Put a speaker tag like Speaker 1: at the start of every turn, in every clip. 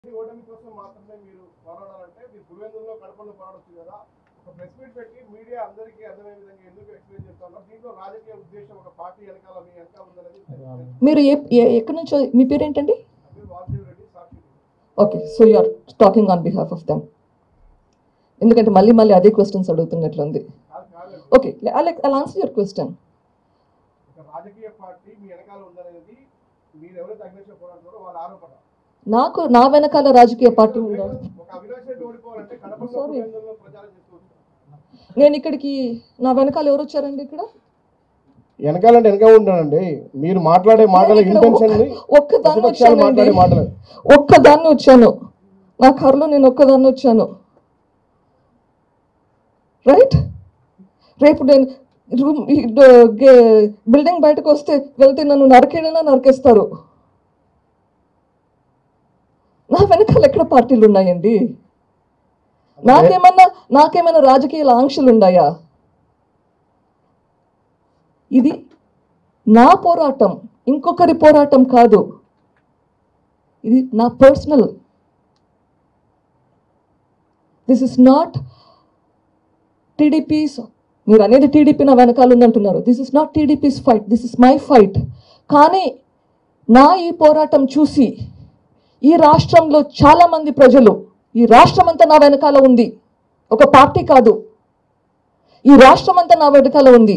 Speaker 1: ఈ ఓటమి కోసం మాత్రమే మీరు పోరాడాలంటే మీరు పులివెందుల్లో కడపలో పోరాడొచ్చు కదా ఒక ప్రెస్ మీట్ పెట్టి మీడియా అందరికీ అర్థమయ్యే విధంగా ఎందుకు ఎక్స్ప్లెయిన్ చేస్తున్నారు దీంట్లో రాజకీయ ఉద్దేశం ఒక పార్టీ వెనకాల మీ వెనకాల ఉందనేది
Speaker 2: మీరు ఏ ఏ- ఎక్కడి నుంచో మీ పేరేంటండి
Speaker 1: మీరు Vasudev Reddy Sakshi
Speaker 2: okay so you are talking on behalf of them ఎందుకంటే మళ్ళీ మళ్ళీ అదే క్వశ్చన్స్ అడుగుతున్నట్లుంది
Speaker 1: కాదు కాదండి
Speaker 2: okay I answer your question
Speaker 1: ఒక రాజకీయ పార్టీ మీ వెనకాల ఉందనేది మీరు ఎవరైతే అగ్నిష పోరాడుతున్నారో వాళ్ళ ఆరోపణ
Speaker 2: నాకు నా వెనకాల రాజకీయ పార్టీ ఉందా
Speaker 1: ఒక అవినాష్ రెడ్డి ఓడిపోవాలంటే కడపలో
Speaker 2: Sorry.
Speaker 1: పులివెందుల్లో ప్రచారం చేసుకోవచ్చు
Speaker 2: నేను ఇక్కడికి నా వెనకాల ఎవరు వచ్చారండి ఇక్కడ
Speaker 3: వెనకాలంటే వెనక ఉంటానండి మీరు మాట్లాడే మాటల
Speaker 2: నేను ఇక్కడ
Speaker 3: ఇంటెన్షన్ ని
Speaker 2: ఒక్క- ఒక్కదాన్ని
Speaker 3: ప్రతిపక్షాలు
Speaker 2: వచ్చానండి
Speaker 3: మాట్లాడే మాటలు
Speaker 2: ఒక్కదాన్ని వచ్చాను నా కారులో నేను ఒక్కదాన్ని వచ్చాను రైట్ రేపు నేను రూమ్ ఈ డ- గే- బిల్డింగ్ బయటకు వస్తే వెళ్తే నన్ను నరకేడైనా నరికేస్తారు నా వెనకాల ఎక్కడ పార్టీలు ఉన్నాయండి నాకేమన్నా నాకేమైనా రాజకీయ ఆంక్షలు ఉన్నాయా ఇది నా పోరాటం ఇంకొకరి పోరాటం కాదు ఇది నా personal this is not TDP's మీరు అనేది టీడీపీ నా వెనకాల ఉందంటున్నారు this is not TDP's fight this is my fight కానీ నా ఈ పోరాటం చూసి ఈ రాష్ట్రంలో చాలామంది ప్రజలు ఈ రాష్ట్రం అంతా నా వెనకాల ఉంది ఒక పార్టీ కాదు ఈ రాష్ట్రం అంతా నా వెనకాల ఉంది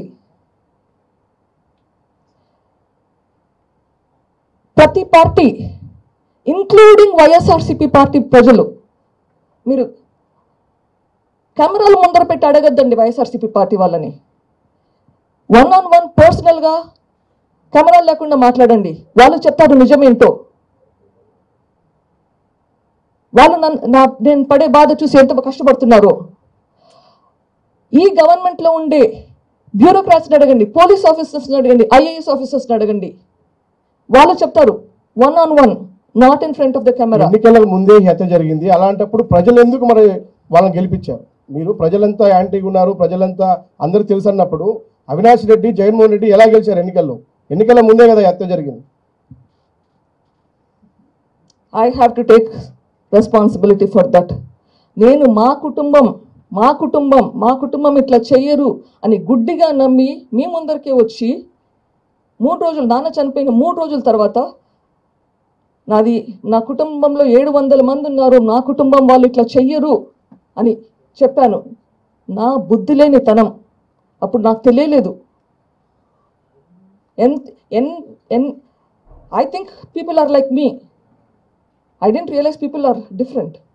Speaker 2: ప్రతి పార్టీ ఇంక్లూడింగ్ వైఎస్ఆర్సిపి పార్టీ ప్రజలు మీరు కెమెరాలు ముందర పెట్టి అడగద్దండి వైఎస్ఆర్సిపి పార్టీ వాళ్ళని వన్ ఆన్ వన్ పర్సనల్గా కెమెరాలు లేకుండా మాట్లాడండి వాళ్ళు చెప్తారు నిజమేంటో వాళ్ళు నన్ను నా నేను పడే బాధ చూసి ఎంత కష్టపడుతున్నారో ఈ గవర్నమెంట్లో ఉండే బ్యూరోక్రాట్స్ని అడగండి పోలీస్ ఆఫీసర్స్ని అడగండి ఐఏఎస్ ఆఫీసర్స్ని అడగండి వాళ్ళు చెప్తారు one on one not in front of the camera
Speaker 3: ఎన్నికలకు ముందే ఈ హత్య జరిగింది అలాంటప్పుడు ప్రజలు ఎందుకు మరి వాళ్ళని గెలిపించారు మీరు ప్రజలంతా యాంటీగా ఉన్నారు ప్రజలంతా అందరూ తెలుసు అన్నప్పుడు అవినాష్ రెడ్డి జగన్మోహన్ రెడ్డి ఎలా గెలిచారు ఎన్నికల్లో ఎన్నికల ముందే కదా ఈ హత్య జరిగింది
Speaker 2: I have to take responsibility for that నేను మా కుటుంబం మా కుటుంబం మా కుటుంబం ఇట్లా చెయ్యరు అని గుడ్డిగా నమ్మి మీ ముందరికే వచ్చి మూడు రోజులు నాన్న చనిపోయిన మూడు రోజుల తర్వాత నాది నా కుటుంబంలో ఏడు వందల మంది ఉన్నారు నా కుటుంబం వాళ్ళు ఇట్లా చెయ్యరు అని చెప్పాను నా బుద్ధి లేని తనం అప్పుడు నాకు తెలియలేదు and and and I think people are like me I didn't realize people are different.